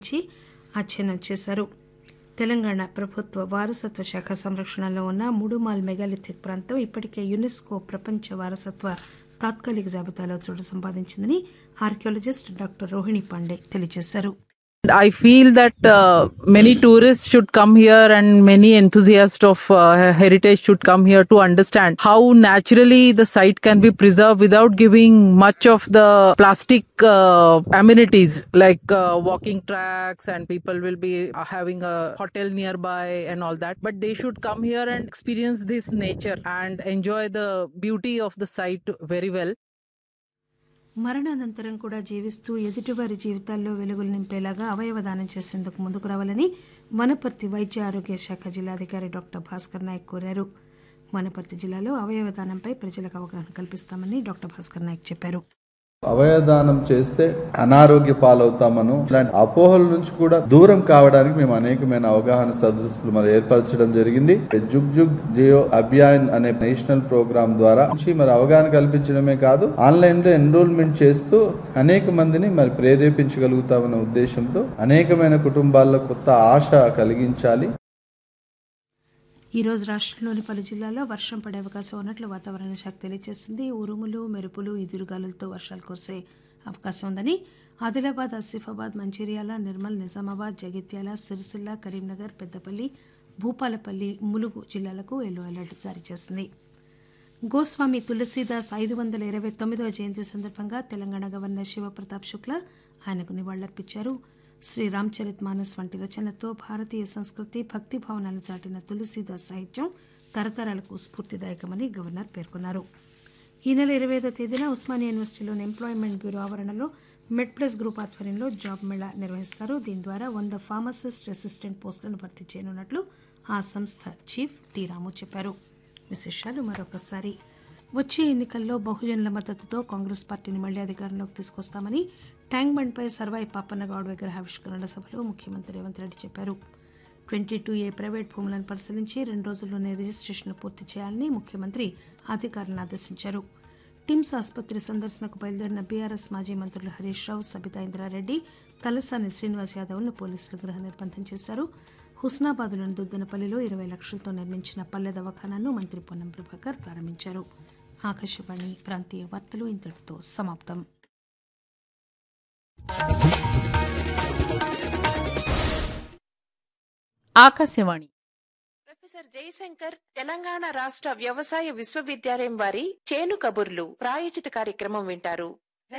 నుంచి అధ్యయనం చేశారు తెలంగాణ ప్రభుత్వ వారసత్వ శాఖ సంరక్షణలో ఉన్న ముడుమాల్ మెగాలిథిక్ ప్రాంతం ఇప్పటికే యునెస్కో ప్రపంచ వారసత్వ తాత్కాలిక జాబితాలో చోటు సంపాదించిందని ఆర్కియాలజిస్ట్ డాక్టర్ రోహిణి పాండే తెలియజేశారు I feel that uh, many tourists should come here and many enthusiasts of uh, heritage should come here to understand how naturally the site can be preserved without giving much of the plastic uh, amenities like uh, walking tracks and people will be uh, having a hotel nearby and all that. But they should come here and experience this nature and enjoy the beauty of the site very well. మరణానంతరం కూడా జీవిస్తూ ఎదుటివారి జీవితాల్లో వెలుగులు నింపేలాగా అవయవ దానం చేసేందుకు ముందుకు రావాలని వనపర్తి వైద్య ఆరోగ్య శాఖ జిల్లాధికారి డాక్టర్ భాస్కర్ నాయక్ కోరారు వనపర్తి జిల్లాలో అవయవ దానంపై ప్రజలకు అవగాహన కల్పిస్తామని డాక్టర్ భాస్కర్ నాయక్ చెప్పారు అవయదానం చేస్తే అనారోగ్య పాలవుతామను ఇలాంటి అపోహల నుంచి కూడా దూరం కావడానికి మేము అనేకమైన అవగాహన సదస్సులు మరి ఏర్పరచడం జరిగింది జుగ్ జుగ్ జియో అభియాన్ అనే నేషనల్ ప్రోగ్రామ్ ద్వారా నుంచి మరి అవగాహన కల్పించడమే కాదు ఆన్లైన్ లో ఎన్రోల్మెంట్ చేస్తూ అనేక మందిని మరి ప్రేరేపించగలుగుతామనే ఉద్దేశంతో అనేకమైన కుటుంబాల్లో కొత్త ఆశ కలిగించాలి ఈ రోజు రాష్ట్రంలోని పలు జిల్లాల్లో వర్షం పడే అవకాశం ఉన్నట్లు వాతావరణ శాఖ తెలియజేసింది ఉరుములు మెరుపులు ఈదురుగాలులతో వర్షాలు కురిసే అవకాశం ఉందని ఆదిలాబాద్ ఆసిఫాబాద్ మంచిర్యాల నిర్మల్ నిజామాబాద్ జగిత్యాల సిరిసిల్ల కరీంనగర్ పెద్దపల్లి భూపాలపల్లి ములుగు జిల్లాలకు ఎల్లో అలర్ట్ జారీ చేసింది గోస్వామి తులసీదాస్ ఐదు వందల ఇరవై తొమ్మిదవ జయంతి సందర్భంగా తెలంగాణ గవర్నర్ శివప్రతాప్ శుక్లా ఆయనకు నివాళులర్పించారు శ్రీ రామ్చరిత్ మానస్ వంటి రచనలతో భారతీయ సంస్కృతి భక్తి భావనలు చాటిన తులసీదాస్ సాహిత్యం తరతరాలకు స్ఫూర్తిదాయకమని గవర్నర్ పేర్కొన్నారు ఈ నెల ఇరవై ఐదో తేదీన ఉస్మానియా యూనివర్సిటీలోని ఎంప్లాయ్మెంట్ బ్యూరో ఆవరణలో మెడ్ ప్లస్ గ్రూప్ ఆధ్వర్యంలో జాబ్ మేళా నిర్వహిస్తారు దీని ద్వారా వంద ఫార్మసిస్ట్ అసిస్టెంట్ పోస్టులను భర్తీ చేయనున్నట్లు ఆ సంస్థ చీఫ్ టి రాము చెప్పారు విశేషాలు మరొకసారి వచ్చే ఎన్నికల్లో బహుజనుల మద్దతుతో కాంగ్రెస్ పార్టీని మళ్లీ అధికారంలోకి తీసుకొస్తామని ట్యాంక్ బండ్పై సర్వాయి పాపన్నగౌడ్ విగ్రహావిష్కరణ సభలో ముఖ్యమంత్రి రేవంత్ రెడ్డి చెప్పారు ట్వంటీ టూ ఏ ప్రైవేట్ భూములను పరిశీలించి రెండు రోజుల్లోనే రిజిస్ట్రేషన్ పూర్తి చేయాలని ముఖ్యమంత్రి అధికారులను ఆదేశించారు టిమ్స్ ఆసుపత్రి సందర్శనకు బయలుదేరిన బీఆర్ఎస్ మాజీ మంత్రులు హరీష్ రావు సబితా ఇంద్రారెడ్డి తలసాని శ్రీనివాస్ యాదవ్ను పోలీసులు గృహ నిర్బంధం చేశారు హుస్నాబాద్లోని దుద్దనపల్లిలో ఇరవై లక్షలతో నిర్మించిన పల్లె దవాఖానాను మంత్రి పొన్నం ప్రభాకర్ ప్రారంభించారు ఆకాశవాణి ప్రాంతీయ వార్తలు ఇంతటితో సమాప్తం ఆకాశవాణి ప్రొఫెసర్ జయశంకర్ తెలంగాణ రాష్ట్ర వ్యవసాయ విశ్వవిద్యాలయం వారి చేను కబుర్లు ప్రాయోజిత కార్యక్రమం వింటారు